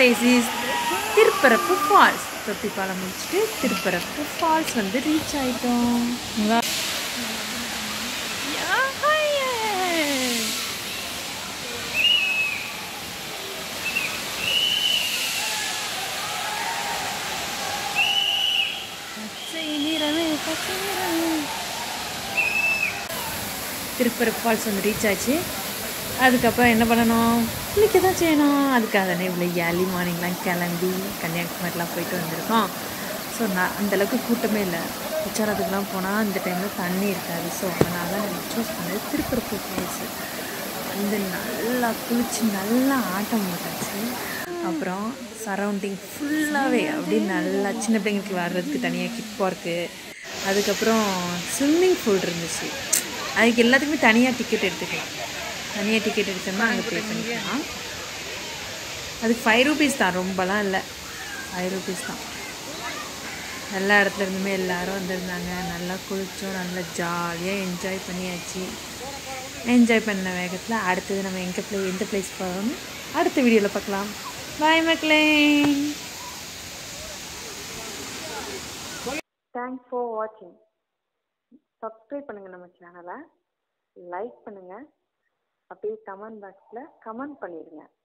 place is Thirparappu falls Thottipalam முடிச்சுட்டு Thirparappu falls வந்து reach ஆயிட்டோம் பச்சை நிறமே பச்சை நிறமே திருப்பரப்பு ஃபால்ஸ் வந்து ரீச் ஆச்சு அதுக்கப்புறம் என்ன பண்ணணும் குளிக்க தான் செய்யணும் அதுக்காக தானே இவ்வளோ ஏர்லி மார்னிங்லாம் கிளம்பி கன்னியாகுமரிலாம் போயிட்டு வந்திருக்கோம் ஸோ நான் அந்தளவுக்கு கூட்டமே இல்லை குச்சாரத்துக்குலாம் போனால் அந்த டைமில் தண்ணி இருக்காது ஸோ அதனால நான் சூஸ் பண்ணது திருப்பரப்பூர் ஃபால்ஸு வந்து நல்லா குளிச்சு நல்லா ஆட்டம் போட்டாச்சு அப்புறம் சரௌண்டிங் ஃபுல்லாகவே அப்படியே நல்லா சின்ன பிள்ளைங்களுக்கு வர்றதுக்கு தனியாக கிட் பார்க்கு அதுக்கப்புறம் ஸ்விம்மிங் பூல் இருந்துச்சு அதுக்கு எல்லாத்துக்குமே தனியாக டிக்கெட் எடுத்துக்கலாம் தனியாக டிக்கெட் எடுத்தோம்னா அங்கே பே பண்ணிக்கலாம் அதுக்கு ஃபைவ் ருபீஸ் தான் ரொம்பலாம் இல்லை ஃபைவ் ருபீஸ் தான் எல்லா இடத்துல இருந்துமே எல்லாரும் வந்திருந்தாங்க நல்லா குளித்தோம் நல்லா ஜாலியாக என்ஜாய் பண்ணியாச்சு என்ஜாய் பண்ண வேகத்தில் அடுத்தது நம்ம எங்கே ப்ளே எந்த பிளேஸ் போகிறோம்னு அடுத்த வீடியோவில் பார்க்கலாம் பாய் மக்களே தேங்க்ஸ் ஃபார் வாட்சிங் சப்ஸ்கிரைப் பண்ணுங்கள் நம்ம சேனலை லைக் பண்ணுங்கள் அப்படியே கமெண்ட் பாக்ஸில் கமெண்ட் பண்ணிடுங்க